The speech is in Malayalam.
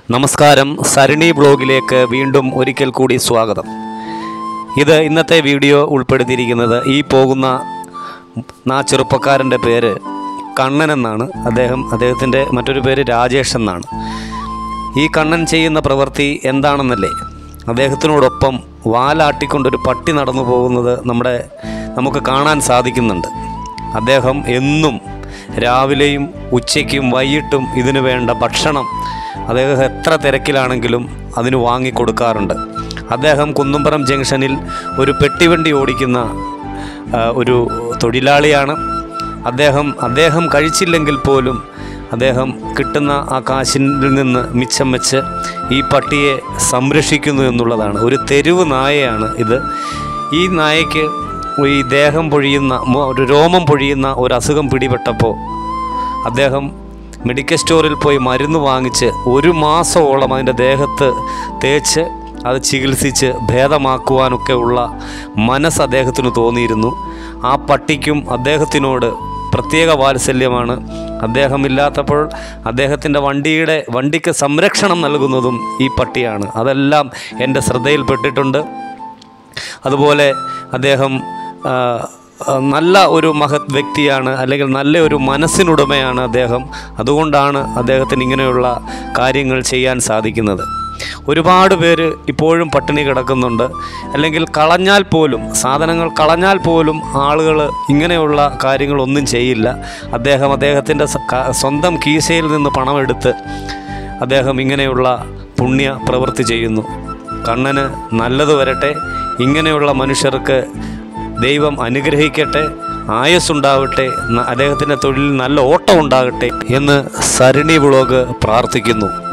നമസ്കാരം സരണി ബ്ലോഗിലേക്ക് വീണ്ടും ഒരിക്കൽ കൂടി സ്വാഗതം ഇത് ഇന്നത്തെ വീഡിയോ ഉൾപ്പെടുത്തിയിരിക്കുന്നത് ഈ പോകുന്ന ആ ചെറുപ്പക്കാരൻ്റെ പേര് കണ്ണൻ എന്നാണ് അദ്ദേഹം അദ്ദേഹത്തിൻ്റെ മറ്റൊരു പേര് രാജേഷ് എന്നാണ് ഈ കണ്ണൻ ചെയ്യുന്ന പ്രവൃത്തി എന്താണെന്നല്ലേ അദ്ദേഹത്തിനോടൊപ്പം വാലാട്ടിക്കൊണ്ടൊരു പട്ടി നടന്നു പോകുന്നത് നമ്മുടെ നമുക്ക് കാണാൻ സാധിക്കുന്നുണ്ട് അദ്ദേഹം എന്നും രാവിലെയും ഉച്ചയ്ക്കും വൈകിട്ടും ഇതിനു വേണ്ട ഭക്ഷണം അദ്ദേഹം എത്ര തിരക്കിലാണെങ്കിലും അതിന് വാങ്ങിക്കൊടുക്കാറുണ്ട് അദ്ദേഹം കുന്നുംപുറം ജംഗ്ഷനിൽ ഒരു പെട്ടിവണ്ടി ഓടിക്കുന്ന ആ, ഒരു തൊഴിലാളിയാണ് അദ്ദേഹം അദ്ദേഹം കഴിച്ചില്ലെങ്കിൽ പോലും അദ്ദേഹം കിട്ടുന്ന ആ കാശിൽ നിന്ന് മിച്ചം വെച്ച് ഈ പട്ടിയെ സംരക്ഷിക്കുന്നു എന്നുള്ളതാണ് ഒരു തെരുവ് നായയാണ് ഇത് ഈ നായയ്ക്ക് ഈ ദേഹം പൊഴിയുന്ന മോ- ഒരു രോമം പൊഴിയുന്ന ഒരു അസുഖം പിടിപെട്ടപ്പോൾ അദ്ദേഹം മെഡിക്കൽ സ്റ്റോറിൽ പോയി മരുന്ന് വാങ്ങിച്ച് ഒരു മാസമോളം അതിൻ്റെ ദേഹത്ത് തേച്ച് അത് ചികിത്സിച്ച് ഭേദമാക്കുവാനൊക്കെ ഉള്ള മനസ്സ് അദ്ദേഹത്തിന് തോന്നിയിരുന്നു ആ പട്ടിക്കും അദ്ദേഹത്തിനോട് പ്രത്യേക വാത്സല്യമാണ് അദ്ദേഹം ഇല്ലാത്തപ്പോൾ അദ്ദേഹത്തിൻ്റെ വണ്ടിയുടെ വണ്ടിക്ക് സംരക്ഷണം നൽകുന്നതും ഈ പട്ടിയാണ് അതെല്ലാം എൻ്റെ ശ്രദ്ധയിൽപ്പെട്ടിട്ടുണ്ട് അതുപോലെ അദ്ദേഹം ആ, ആ, നല്ല ഒരു മഹത് വ്യക്തിയാണ് അല്ലെങ്കിൽ നല്ല ഒരു മനസ്സിനുടമയാണ് അദ്ദേഹം അതുകൊണ്ടാണ് അദ്ദേഹത്തിന് ഇങ്ങനെയുള്ള കാര്യങ്ങൾ ചെയ്യാൻ സാധിക്കുന്നത് ഒരുപാട് പേര് ഇപ്പോഴും പട്ടിണി കിടക്കുന്നുണ്ട് അല്ലെങ്കിൽ കളഞ്ഞാൽ പോലും സാധനങ്ങൾ കളഞ്ഞാൽ പോലും ആളുകൾ ഇങ്ങനെയുള്ള കാര്യങ്ങളൊന്നും ചെയ്യില്ല അദ്ദേഹം അദ്ദേഹത്തിൻ്റെ സ- ക- സ്വന്തം കീശയിൽ നിന്ന് പണമെടുത്ത് അദ്ദേഹം ഇങ്ങനെയുള്ള പുണ്യ പ്രവൃത്തി ചെയ്യുന്നു കണ്ണന് നല്ലത് വരട്ടെ ഇങ്ങനെയുള്ള മനുഷ്യർക്ക് ദൈവം അനുഗ്രഹിക്കട്ടെ ആയുസ്സുണ്ടാവട്ടെ ന- അദ്ദേഹത്തിൻ്റെ തൊഴിലിൽ നല്ല ഓട്ടം ഉണ്ടാകട്ടെ എന്ന് സരണി വ്ളോഗ് പ്രാർത്ഥിക്കുന്നു